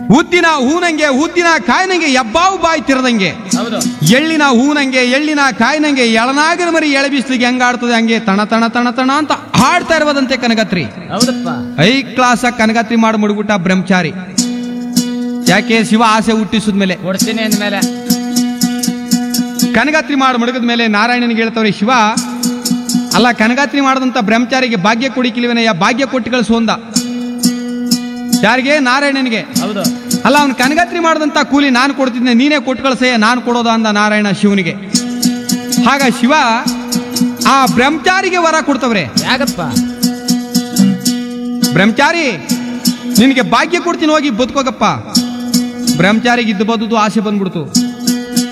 ಉದ್ದಿನ ಹೂನಂಗೆ ಉದ್ದಿನ ಕಾಯಿನಂಗೆ ಎಬ್ಬಾವು ಬಾಯಿ ತಿರದಂಗೆ ಹೌದು ಎಳ್ಳಿನ ಹೂನಂಗೆ ಎಳ್ಳಿನ ಕಾಯಿನಂಗೆ ಎಳನಾಗರ ಮರಿ ಎಳಬಿಸ್ಲಿಕ್ಕೆ ಹೆಂಗಾಡ್ತದೆ ಹಂಗೆ ತಣ ತಣ ತಣ ತಣ ಅಂತ ಹಾಡ್ತಾ ಇರುವುದಂತೆ ಕನಗತ್ರಿ ಹೌದಪ್ಪ ಐ ಕ್ಲಾಸ್ ಕನಗತ್ರಿ ಮಾಡಿ ಮುಡುಗುಟ್ಟ ಬ್ರಹ್ಮಚಾರಿ ಯಾಕೆ ಶಿವ ಆಸೆ ಹುಟ್ಟಿಸಿದ್ಮೇಲೆ ಕೊಡ್ತೀನಿ ಅಂದ್ಮೇಲೆ ಕನಗಾತ್ರಿ ಮಾಡಿ ಮುಡುಗದ ಮೇಲೆ ನಾರಾಯಣನಿಗೆ ಹೇಳ್ತವ್ರೆ ಶಿವ ಅಲ್ಲ ಕನಗಾತ್ರಿ ಮಾಡದಂತ ಬ್ರಹ್ಮಚಾರಿಗೆ ಭಾಗ್ಯ ಕೊಡಿಕಿಲ್ವೇನಯ್ಯ ಭಾಗ್ಯ ಕೊಟ್ಟು ಕಳಿಸು ಅಂದ ಯಾರಿಗೆ ನಾರಾಯಣನಿಗೆ ಹೌದು ಅಲ್ಲ ಅವನು ಕನಗಾತ್ರಿ ಮಾಡದಂತ ಕೂಲಿ ನಾನು ಕೊಡ್ತಿದ್ದೆ ನೀನೇ ಕೊಟ್ಟು ಕಳ್ಸಯ್ಯ ನಾನು ಕೊಡೋದ ಅಂದ ನಾರಾಯಣ ಶಿವನಿಗೆ ಆಗ ಶಿವ ಆ ಬ್ರಹ್ಮಚಾರಿಗೆ ವರ ಕೊಡ್ತವ್ರೆ ಯಾಕಪ್ಪ ಬ್ರಹ್ಮಚಾರಿ ನಿನಗೆ ಭಾಗ್ಯ ಕೊಡ್ತೀನಿ ಹೋಗಿ ಬದುಕೋಗಪ್ಪ ಬ್ರಹ್ಮಚಾರಿಗೆ ಇದ್ದು ಬದುದು ಆಸೆ ಬಂದ್ಬಿಡ್ತು